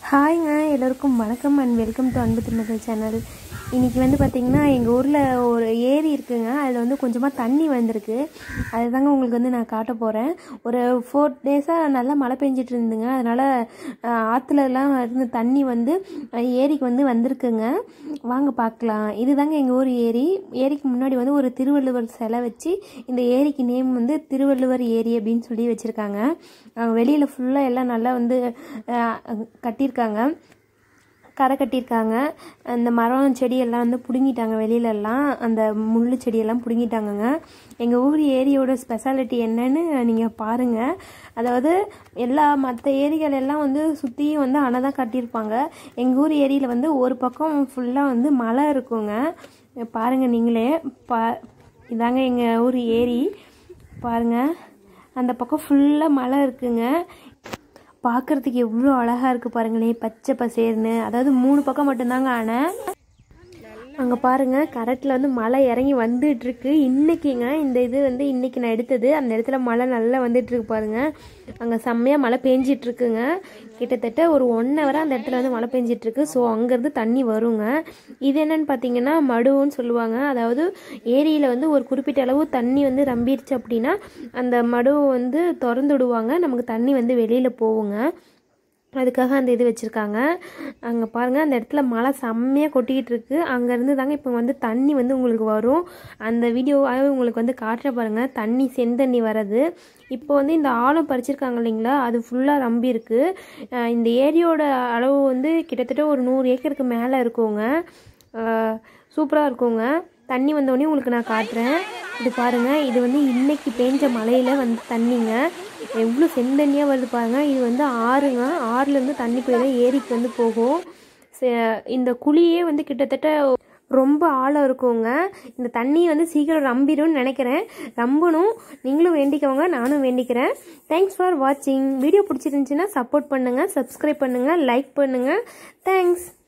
ஹாய்ங்க எல்லோருக்கும் வணக்கம் and welcome to அன்பு திருமகள் சேனல் இன்றைக்கி வந்து பார்த்திங்கன்னா எங்கள் ஊரில் ஒரு ஏரி இருக்குங்க அதில் வந்து கொஞ்சமாக தண்ணி வந்திருக்கு அது தாங்க உங்களுக்கு வந்து நான் காட்ட போகிறேன் ஒரு ஃபோர் டேஸாக நல்லா மழை பெஞ்சிட்டு இருந்துங்க அதனால் ஆற்றுலலாம் இருந்து தண்ணி வந்து அஹ், ஏரிக்கு வந்து வந்திருக்குங்க வாங்க பார்க்கலாம் இதுதாங்க எங்கள் ஊர் ஏரி ஏரிக்கு முன்னாடி வந்து ஒரு திருவள்ளுவர் சிலை வச்சு இந்த ஏரிக்கு நேம் வந்து திருவள்ளுவர் ஏரி அப்படின்னு சொல்லி வச்சுருக்காங்க வெளியில் ஃபுல்லாக எல்லாம் நல்லா வந்து அஹ், கட்டியிருக்காங்க கரை கட்டியிருக்காங்க அந்த மரம் செடியெல்லாம் வந்து பிடுங்கிட்டாங்க வெளியிலலாம் அந்த முள் செடியெல்லாம் பிடுங்கிட்டாங்கங்க எங்கள் ஊர் ஏரியோட ஸ்பெஷாலிட்டி என்னன்னு நீங்கள் பாருங்கள் அதாவது எல்லா மற்ற ஏரிகள் எல்லாம் வந்து சுற்றியும் வந்து அணை தான் கட்டியிருப்பாங்க எங்கள் ஊர் ஏரியில் வந்து ஒரு பக்கம் ஃபுல்லாக வந்து மலை இருக்குங்க பாருங்கள் நீங்களே பா இதாங்க எங்கள் ஊர் ஏரி பாருங்கள் அந்த பக்கம் ஃபுல்லாக மலை இருக்குங்க பார்க்கறதுக்கு எவ்வளோ அழகாக இருக்குது பாருங்களேன் பச்சை பசேர்னு அதாவது மூணு பக்கம் மட்டும்தாங்க அணை அங்கே பாருங்கள் கரெக்டில் வந்து மழை இறங்கி வந்துட்டு இருக்கு இன்னைக்குங்க இந்த இது வந்து இன்னைக்கு நான் எடுத்தது அந்த இடத்துல மழை நல்லா வந்துட்டு இருக்கு பாருங்க அங்கே செம்மையாக மழை பெஞ்சிட்டு இருக்குங்க கிட்டத்தட்ட ஒரு ஒன் ஹவராக அந்த இடத்துல வந்து மழை பெஞ்சிட்டு இருக்கு ஸோ அங்கேருந்து தண்ணி வருங்க இது என்னன்னு பார்த்தீங்கன்னா மடுவுன்னு சொல்லுவாங்க அதாவது ஏரியில் வந்து ஒரு குறிப்பிட்ட அளவு தண்ணி வந்து ரம்பிருச்சு அப்படின்னா அந்த மடுவை வந்து திறந்து விடுவாங்க நமக்கு தண்ணி வந்து வெளியில் போகுங்க அதுக்காக அந்த இது வச்சுருக்காங்க அங்கே பாருங்கள் அந்த இடத்துல மழை செம்மையாக கொட்டிக்கிட்டு இருக்கு அங்கேருந்து தாங்க இப்போ வந்து தண்ணி வந்து உங்களுக்கு வரும் அந்த வீடியோவாகவே உங்களுக்கு வந்து காட்டுற பாருங்கள் தண்ணி செந்தண்ணி வர்றது இப்போ வந்து இந்த ஆழம் பறிச்சிருக்காங்க இல்லைங்களா அது ஃபுல்லாக ரம்பி இருக்கு அஹ் இந்த ஏரியோட அளவு வந்து கிட்டத்தட்ட ஒரு நூறு ஏக்கருக்கு மேலே இருக்குங்க சூப்பராக இருக்குங்க தண்ணி வந்தோடனே உங்களுக்கு நான் காட்டுறேன் இது பாருங்கள் இது வந்து இன்னைக்கு பேஞ்ச மழையில் வந்து தண்ணிங்க எவ்வளோ செந்தண்ணியாக வருது பாருங்கள் இது வந்து ஆறுங்க ஆறுலேருந்து தண்ணி போய் ஏரிக்கு வந்து போகும் சே- இந்த குழியே வந்து கிட்டத்தட்ட ரொம்ப ஆழம் இருக்குங்க இந்த தண்ணி வந்து சீக்கிரம் ரம்பிடும்னு நினைக்கிறேன் ரம்பணும் நீங்களும் வேண்டிக்கோங்க நானும் வேண்டிக்கிறேன் தேங்க்ஸ் ஃபார் வாட்சிங் வீடியோ பிடிச்சிருந்துச்சின்னா சப்போர்ட் பண்ணுங்கள் சப்ஸ்கிரைப் பண்ணுங்கள் லைக் பண்ணுங்கள் தேங்க்ஸ்